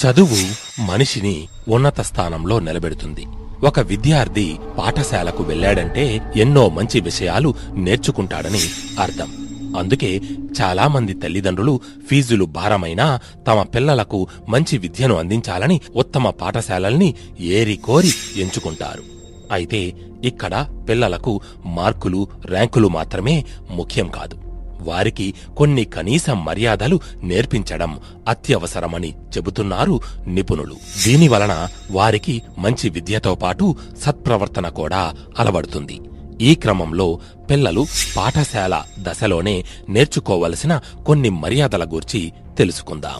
చదువు మనిషిని ఉన్నత స్థానంలో నిలబెడుతుంది ఒక విద్యార్థి పాఠశాలకు వెళ్ళాడంటే ఎన్నో మంచి విషయాలు నేర్చుకుంటాడని అర్థం అందుకే చాలా మంది తల్లిదండ్రులు ఫీజులు భారమైనా తమ పిల్లలకు మంచి విద్యను అందించాలని ఉత్తమ పాఠశాలల్ని ఏరికోరి ఎంచుకుంటారు అయితే ఇక్కడ పిల్లలకు మార్కులు ర్యాంకులు మాత్రమే ముఖ్యం కాదు వారికి కొన్ని కనీస మర్యాదలు నేర్పించడం అత్యవసరమని చెబుతున్నారు నిపుణులు దీని వలన వారికి మంచి విద్యతో పాటు సత్ప్రవర్తన కూడా అలవడుతుంది ఈ క్రమంలో పిల్లలు పాఠశాల దశలోనే నేర్చుకోవలసిన కొన్ని మర్యాదల గూర్చి తెలుసుకుందాం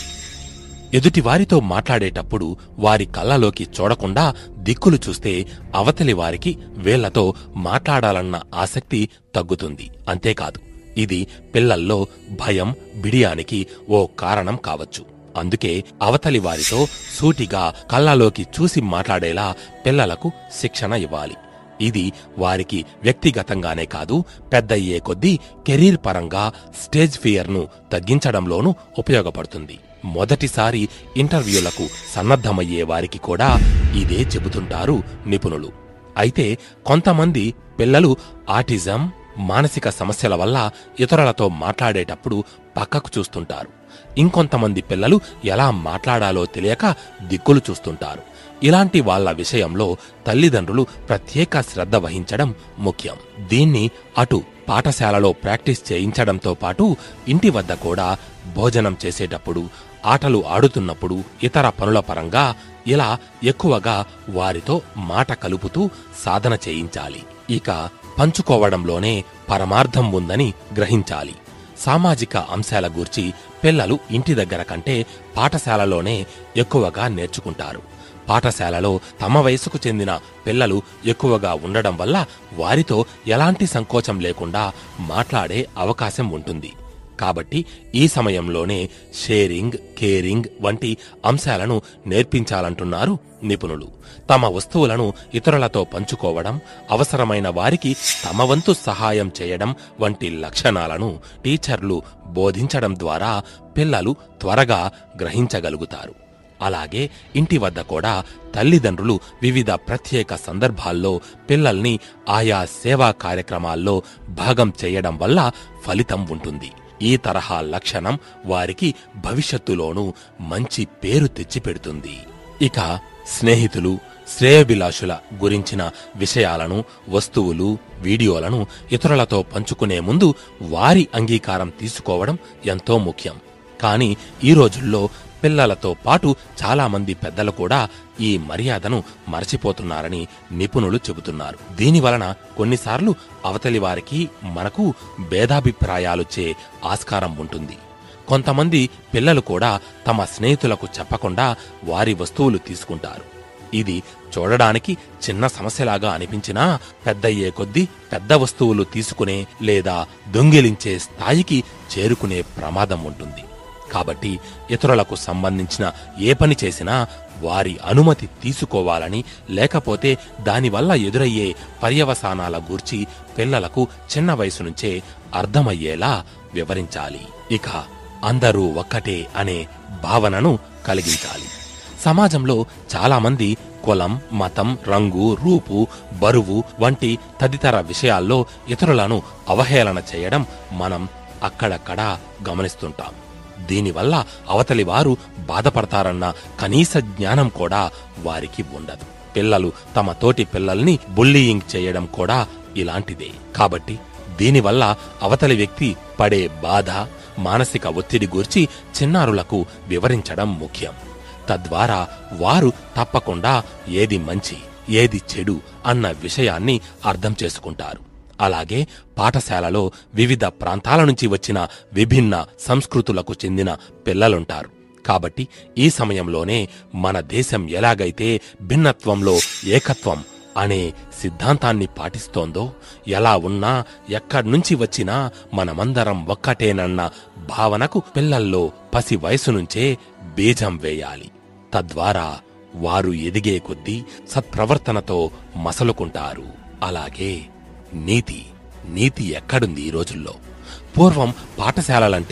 ఎదుటివారితో మాట్లాడేటప్పుడు వారి కళ్ళలోకి చూడకుండా దిక్కులు చూస్తే అవతలి వారికి వేళ్లతో మాట్లాడాలన్న ఆసక్తి తగ్గుతుంది అంతేకాదు ఇది పిల్లల్లో భయం బిడియానికి ఓ కారణం కావచ్చు అందుకే అవతలి వారితో సూటిగా కళ్ళలోకి చూసి మాట్లాడేలా పిల్లలకు శిక్షణ ఇవ్వాలి ఇది వారికి వ్యక్తిగతంగానే కాదు పెద్దయ్యే కొద్దీ కెరీర్ పరంగా స్టేజ్ ఫియర్ను తగ్గించడంలోనూ ఉపయోగపడుతుంది మొదటిసారి ఇంటర్వ్యూలకు సన్నద్ధమయ్యే వారికి కూడా ఇదే చెబుతుంటారు నిపుణులు అయితే కొంతమంది పిల్లలు ఆటిజం మానసిక సమస్యల వల్ల ఇతరులతో మాట్లాడేటప్పుడు పక్కకు చూస్తుంటారు ఇంకొంతమంది పిల్లలు ఎలా మాట్లాడాలో తెలియక దిక్కులు చూస్తుంటారు ఇలాంటి వాళ్ళ విషయంలో తల్లిదండ్రులు ప్రత్యేక శ్రద్ధ వహించడం ముఖ్యం దీన్ని అటు పాఠశాలలో ప్రాక్టీస్ చేయించడంతో పాటు ఇంటి వద్ద కూడా భోజనం చేసేటప్పుడు ఆటలు ఆడుతున్నప్పుడు ఇతర పనుల పరంగా ఇలా ఎక్కువగా వారితో మాట కలుపుతూ సాధన చేయించాలి ఇక పంచుకోవడంలోనే పరమార్థం ఉందని గ్రహించాలి సామాజిక అంశాల గూర్చి పిల్లలు ఇంటి దగ్గర కంటే పాఠశాలలోనే ఎక్కువగా నేర్చుకుంటారు పాఠశాలలో తమ వయసుకు చెందిన పిల్లలు ఎక్కువగా ఉండడం వల్ల వారితో ఎలాంటి సంకోచం లేకుండా మాట్లాడే అవకాశం ఉంటుంది కాబట్టి ఈ సమయంలోనే షేరింగ్ కేరింగ్ వంటి అంశాలను నేర్పించాలంటున్నారు నిపుణులు తమ వస్తువులను ఇతరులతో పంచుకోవడం అవసరమైన వారికి తమ వంతు సహాయం చేయడం వంటి లక్షణాలను టీచర్లు బోధించడం ద్వారా పిల్లలు త్వరగా గ్రహించగలుగుతారు అలాగే ఇంటి వద్ద కూడా తల్లిదండ్రులు వివిధ ప్రత్యేక సందర్భాల్లో పిల్లల్ని ఆయా సేవా కార్యక్రమాల్లో భాగం చేయడం వల్ల ఫలితం ఉంటుంది ఈ తరహా లక్షణం వారికి భవిష్యత్తులోనూ మంచి పేరు తెచ్చిపెడుతుంది ఇక స్నేహితులు శ్రేయభిలాషుల గురించిన విషయాలను వస్తువులు వీడియోలను ఇతరులతో పంచుకునే ముందు వారి అంగీకారం తీసుకోవడం ఎంతో ముఖ్యం కానీ ఈ రోజుల్లో పిల్లలతో పాటు చాలా మంది పెద్దలు కూడా ఈ మర్యాదను మరచిపోతున్నారని నిపుణులు చెబుతున్నారు దీని వలన కొన్నిసార్లు అవతలి వారికి మనకు భేదాభిప్రాయాలుచ్చే ఆస్కారం ఉంటుంది కొంతమంది పిల్లలు కూడా తమ స్నేహితులకు చెప్పకుండా వారి వస్తువులు తీసుకుంటారు ఇది చూడడానికి చిన్న సమస్యలాగా అనిపించినా పెద్దయ్యే కొద్దీ పెద్ద వస్తువులు తీసుకునే లేదా దొంగిలించే స్థాయికి చేరుకునే ప్రమాదం ఉంటుంది కాబట్టి ఇతరులకు సంబంధించిన ఏ పని చేసినా వారి అనుమతి తీసుకోవాలని లేకపోతే దానివల్ల ఎదురయ్యే పర్యవసానాల గూర్చి పిల్లలకు చిన్న వయసు నుంచే అర్థమయ్యేలా వివరించాలి ఇక అందరూ ఒక్కటే అనే భావనను కలిగించాలి సమాజంలో చాలామంది కులం మతం రంగు రూపు బరువు వంటి తదితర విషయాల్లో ఇతరులను అవహేళన చేయడం మనం అక్కడక్కడా గమనిస్తుంటాం దీనివల్ల అవతలి వారు బాధపడతారన్న కనీస జ్ఞానం కూడా వారికి ఉండదు పిల్లలు తమ తోటి పిల్లల్ని బుల్లీయింగ్ చేయడం కూడా ఇలాంటిదే కాబట్టి దీనివల్ల అవతలి వ్యక్తి పడే బాధ మానసిక ఒత్తిడి గూర్చి చిన్నారులకు వివరించడం ముఖ్యం తద్వారా వారు తప్పకుండా ఏది మంచి ఏది చెడు అన్న విషయాన్ని అర్థం చేసుకుంటారు అలాగే పాఠశాలలో వివిధ ప్రాంతాల నుంచి వచ్చిన విభిన్న సంస్కృతులకు చెందిన పిల్లలుంటారు కాబట్టి ఈ సమయంలోనే మన దేశం ఎలాగైతే భిన్నత్వంలో ఏకత్వం అనే సిద్ధాంతాన్ని పాటిస్తోందో ఎలా ఉన్నా ఎక్కడ్నుంచి వచ్చినా మనమందరం ఒక్కటేనన్న భావనకు పిల్లల్లో పసి వయసు నుంచే బీజం వేయాలి తద్వారా వారు ఎదిగే కొద్దీ సత్ప్రవర్తనతో మసలుకుంటారు అలాగే నీతి నీతి ఎక్కడుంది ఈ రోజుల్లో పూర్వం పాఠశాలలంటే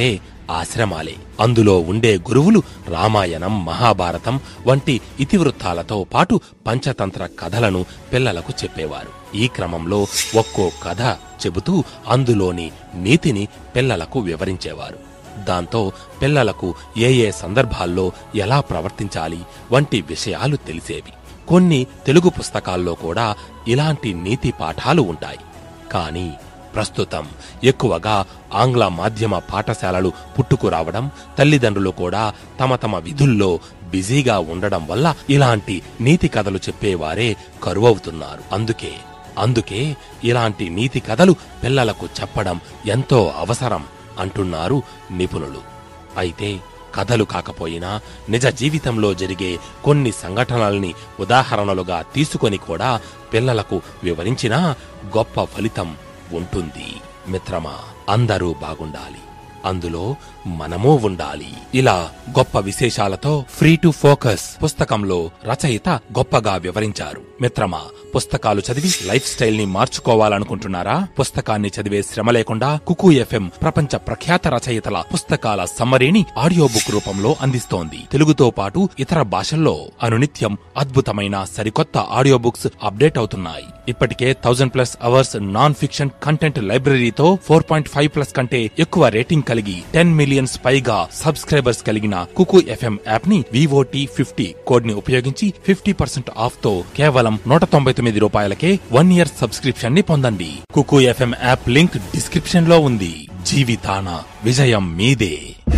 ఆశ్రమాలే అందులో ఉండే గురువులు రామాయణం మహాభారతం వంటి ఇతివృత్తాలతో పాటు పంచతంత్ర కథలను పిల్లలకు చెప్పేవారు ఈ క్రమంలో ఒక్కో కథ చెబుతూ అందులోని నీతిని పిల్లలకు వివరించేవారు దాంతో పిల్లలకు ఏ ఏ సందర్భాల్లో ఎలా ప్రవర్తించాలి వంటి విషయాలు తెలిసేవి కొన్ని తెలుగు పుస్తకాల్లో కూడా ఇలాంటి నీతి పాఠాలు ఉంటాయి కానీ ప్రస్తుతం ఎక్కువగా ఆంగ్ల మాధ్యమ పాఠశాలలు పుట్టుకురావడం తల్లిదండ్రులు కూడా తమ తమ విధుల్లో బిజీగా ఉండడం వల్ల ఇలాంటి నీతి కథలు చెప్పేవారే కరువవుతున్నారు అందుకే అందుకే ఇలాంటి నీతి కథలు పిల్లలకు చెప్పడం ఎంతో అవసరం అంటున్నారు నిపుణులు అయితే కథలు కాకపోయినా నిజ జీవితంలో జరిగే కొన్ని సంఘటనల్ని ఉదాహరణలుగా తీసుకొని కూడా పిల్లలకు వివరించినా గొప్ప ఫలితం ఉంటుంది మిత్రమా అందరూ బాగుండాలి అందులో మనమూ ఉండాలి ఇలా గొప్ప విశేషాలతో ఫ్రీ టు ఫోకస్ పుస్తకంలో రచయిత గొప్పగా వివరించారు మిత్రమా పుస్తకాలు చదివి లైఫ్ స్టైల్ ని మార్చుకోవాలనుకుంటున్నారా పుస్తకాన్ని చదివే శ్రమ లేకుండా కుకు ఎఫ్ఎం ప్రపంచ ప్రఖ్యాత రచయితల పుస్తకాల సమ్మరీని ఆడియో బుక్ రూపంలో అందిస్తోంది తెలుగుతో పాటు ఇతర భాషల్లో అనునిత్యం అద్భుతమైన సరికొత్త ఆడియో బుక్స్ అప్డేట్ అవుతున్నాయి ఇప్పటికే thousand plus hours non fiction content లైబ్రరీతో ఫోర్ పాయింట్ ఫైవ్ ప్లస్ కంటే ఎక్కువ రేటింగ్ కలిగి టెన్ మిలియన్స్ పైగా సబ్స్క్రైబర్స్ కలిగిన కుకు ఎఫ్ఎం యాప్ ని వివోటీ ఫిఫ్టీ కోడ్ ని ఉపయోగించి ఫిఫ్టీ పర్సెంట్ ఆఫ్ తో కేవలం నూట తొంభై తొమ్మిది రూపాయలకే వన్ ఇయర్ సబ్స్క్రిప్షన్ ని పొందండి Kuku FM app link description లో ఉంది జీవితాన విజయం మీదే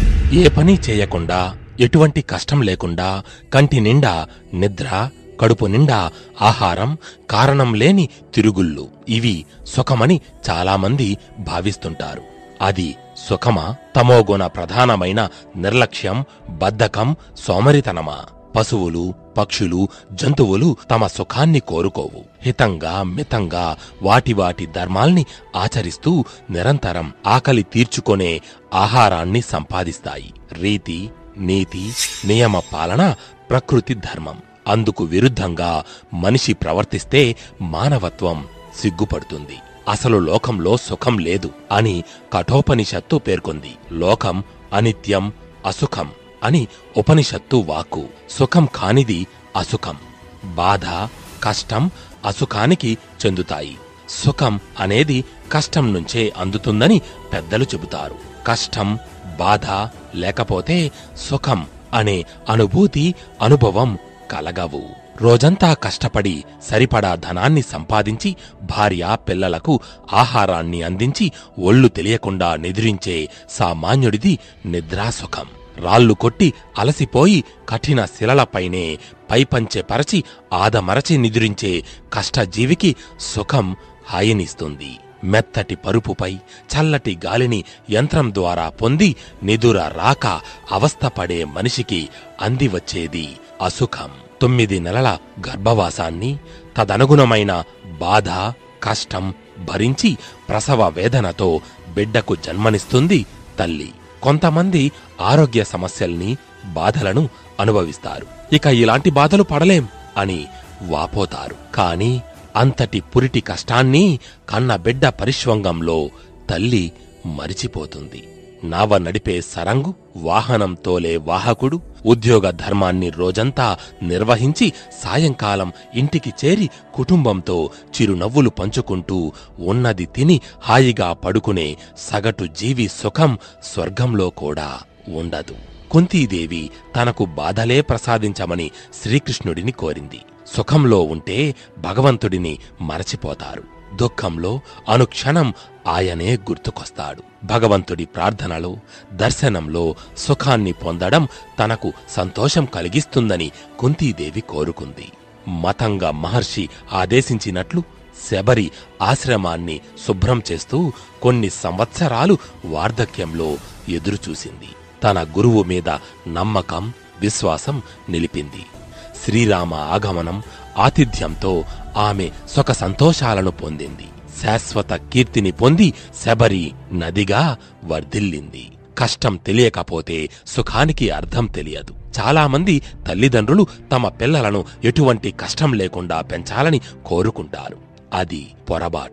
ఏ పని చేయకుండా ఎటువంటి కష్టం లేకుండా కంటి నిండా నిద్ర కడుపు నిండా ఆహారం కారణం లేని తిరుగుళ్ళు ఇవి సుఖమని చాలామంది భావిస్తుంటారు అది సుఖమా తమోగుణ ప్రధానమైన నిర్లక్ష్యం బద్ధకం సోమరితనమా పశువులు పక్షులు జంతువులు తమ సుఖాన్ని కోరుకోవు హితంగా మితంగా వాటి వాటి ధర్మాల్ని ఆచరిస్తూ నిరంతరం ఆకలి తీర్చుకొనే ఆహారాన్ని సంపాదిస్తాయి రీతి నీతి నియమ పాలన ప్రకృతి ధర్మం అందుకు విరుద్ధంగా మనిషి ప్రవర్తిస్తే మానవత్వం సిగ్గుపడుతుంది అసలు లోకంలో సుఖం లేదు అని కఠోపనిషత్తు పేర్కొంది లోకం అనిత్యం అసుఖం అని ఉపనిషత్తు వాక్కు సుఖం కానిది అసుఖం బాధ కష్టం అసుఖానికి చెందుతాయి సుఖం అనేది కష్టం నుంచే అందుతుందని పెద్దలు చెబుతారు కష్టం బాధ లేకపోతే సుఖం అనే అనుభూతి అనుభవం కలగవు రోజంతా కష్టపడి సరిపడా ధనాన్ని సంపాదించి భార్య పిల్లలకు ఆహారాన్ని అందించి ఒళ్ళు తెలియకుండా నిద్రించే సామాన్యుడిది నిద్రాసుఖం రాళ్లు కొట్టి అలసిపోయి కఠిన శిలలపైనే పైపంచె పరచి ఆదమరచి నిద్రించే కష్టజీవికి సుఖం హాయినిస్తుంది మెత్తటి పరుపుపై చల్లటి గాలిని యంత్రం ద్వారా పొంది నిదుర రాక అవస్థపడే మనిషికి అందివచ్చేది అసుఖం తొమ్మిది నెలల గర్భవాసాన్ని తదనుగుణమైన బాధ కష్టం భరించి ప్రసవ వేదనతో బిడ్డకు జన్మనిస్తుంది తల్లి కొంతమంది ఆరోగ్య సమస్యల్ని బాధలను అనుభవిస్తారు ఇక ఇలాంటి బాధలు పడలేం అని వాపోతారు కాని అంతటి పురిటి కష్టాన్ని కన్న బిడ్డ పరిష్వంగంలో తల్లి మరిచిపోతుంది నావ నడిపే సరంగు వాహనం తోలే వాహకుడు ఉద్యోగ ధర్మాన్ని రోజంతా నిర్వహించి సాయంకాలం ఇంటికి చేరి కుటుంబంతో చిరునవ్వులు పంచుకుంటూ ఉన్నది తిని హాయిగా పడుకునే సగటు జీవి సుఖం స్వర్గంలో కూడా ఉండదు కుంతీదేవి తనకు బాధలే ప్రసాదించమని శ్రీకృష్ణుడిని కోరింది సుఖంలో ఉంటే భగవంతుడిని మరచిపోతారు దుఃఖంలో అనుక్షణం ఆయనే గుర్తుకొస్తాడు భగవంతుడి ప్రార్థనలో దర్శనంలో సుఖాన్ని పొందడం తనకు సంతోషం కలిగిస్తుందని కుంతీదేవి కోరుకుంది మతంగా మహర్షి ఆదేశించినట్లు శబరి ఆశ్రమాన్ని శుభ్రం చేస్తూ కొన్ని సంవత్సరాలు వార్ధక్యంలో ఎదురుచూసింది తన గురువు మీద నమ్మకం విశ్వాసం నిలిపింది శ్రీరామ ఆగమనం ఆతిథ్యంతో ఆమె సుఖ సంతోషాలను పొందింది శాశ్వత కీర్తిని పొంది శబరి నదిగా వర్ధిల్లింది కష్టం తెలియకపోతే సుఖానికి అర్థం తెలియదు చాలామంది తల్లిదండ్రులు తమ పిల్లలను ఎటువంటి కష్టం లేకుండా పెంచాలని కోరుకుంటారు అది పొరబాటు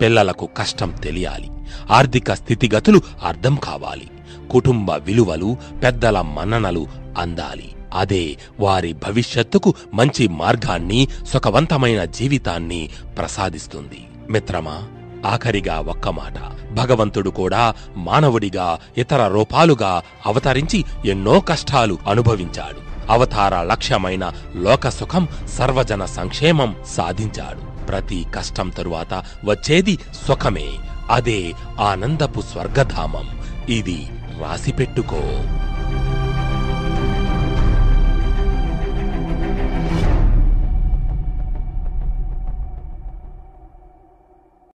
పిల్లలకు కష్టం తెలియాలి ఆర్థిక స్థితిగతులు అర్థం కావాలి కుటుంబ విలువలు పెద్దల మన్ననలు అందాలి అదే వారి భవిష్యత్తుకు మంచి మార్గాన్ని సుఖవంతమైన జీవితాన్ని ప్రసాదిస్తుంది మిత్రమా ఆఖరిగా ఒక్క మాట భగవంతుడు కూడా మానవుడిగా ఇతర రూపాలుగా అవతరించి ఎన్నో కష్టాలు అనుభవించాడు అవతార లక్ష్యమైన లోక సుఖం సర్వజన సంక్షేమం సాధించాడు ప్రతి కష్టం తరువాత వచ్చేది సుఖమే అదే ఆనందపు స్వర్గధామం ఇది రాసిపెట్టుకో